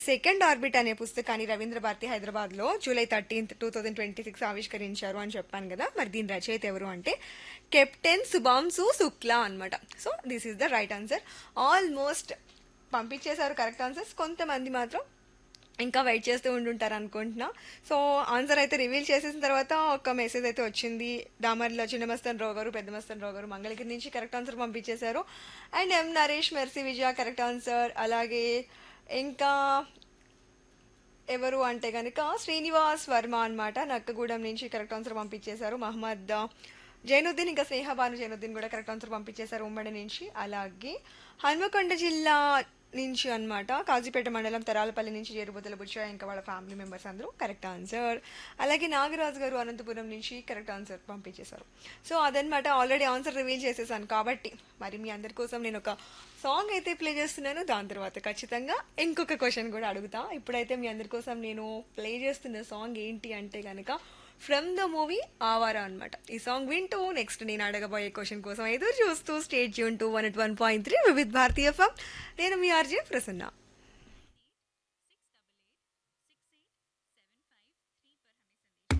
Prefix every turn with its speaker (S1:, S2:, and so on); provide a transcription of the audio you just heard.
S1: second orbit అనే పుస్తకాన్ని రవీంద్ర భారతి హైదరాబాద్ లో July thirteenth two thousand twenty six ఆవిష్కరించారు అని చెప్పాను కదా మరి దీని రచయిత ఎవరు అంటే కెప్టెన్ సుబాంసు శుక్లా అన్నమాట so this is the right answer almost పంపించేశారు కరెక్ట్ ఆన్సర్స్ కొంతమంది మాత్రం ఇంకా వెయిట్ చేస్తూ ఉండుంటారు అనుకుంటున్నా సో ఆన్సర్ అయితే రివీల్ చేసేసిన తర్వాత ఒక మెసేజ్ అయితే వచ్చింది దామర్లో చిన్నమస్తన్ రావు గారు పెద్ద మస్తన్ రావు గారు మంగళగిరి నుంచి కరెక్ట్ ఆన్సర్ పంపించేశారు and M Naresh Mercy Vijaya correct answer అలాగే ఇంకా ఎవరు అంటే కనుక శ్రీనివాస్ వర్మ అనమాట నక్కగూడెం నుంచి కరెక్ట్ ఆన్సర్ పంపించేశారు మహమ్మద్ జైనుద్దీన్ ఇంకా స్నేహబాను జైనుద్దీన్ కూడా కరెక్ట్ ఆన్సర్ పంపించేశారు ఉమ్మడి నుంచి అలాగే హన్మకొండ జిల్లా నుంచి అన్నమాట కాజీపేట మండలం తెరాలపల్లి నుంచి చేరుబోతల బుచ్చ ఇంకా వాళ్ళ ఫ్యామిలీ మెంబర్స్ అందరూ కరెక్ట్ ఆన్సర్ అలాగే నాగరాజు గారు అనంతపురం నుంచి కరెక్ట్ ఆన్సర్ పంపించేశారు సో అదనమాట ఆల్రెడీ ఆన్సర్ రివీల్ చేసేసాను కాబట్టి మరి మీ అందరి కోసం నేను ఒక సాంగ్ అయితే ప్లే చేస్తున్నాను దాని తర్వాత ఖచ్చితంగా ఇంకొక క్వశ్చన్ కూడా అడుగుతా ఇప్పుడైతే మీ అందరి కోసం నేను ప్లే చేస్తున్న సాంగ్ ఏంటి అంటే కనుక ఫ్రమ్ ద మూవీ ఆవారా అనమాట ఈ సాంగ్ వింటూ నెక్స్ట్ నేను అడగబోయే క్వశ్చన్ కోసం ఎదురు చూస్తూ స్టేట్ యూన్ to one eight one point three Vividh Bharatiya FM నేను మీ ఆర్జే ప్రసన్న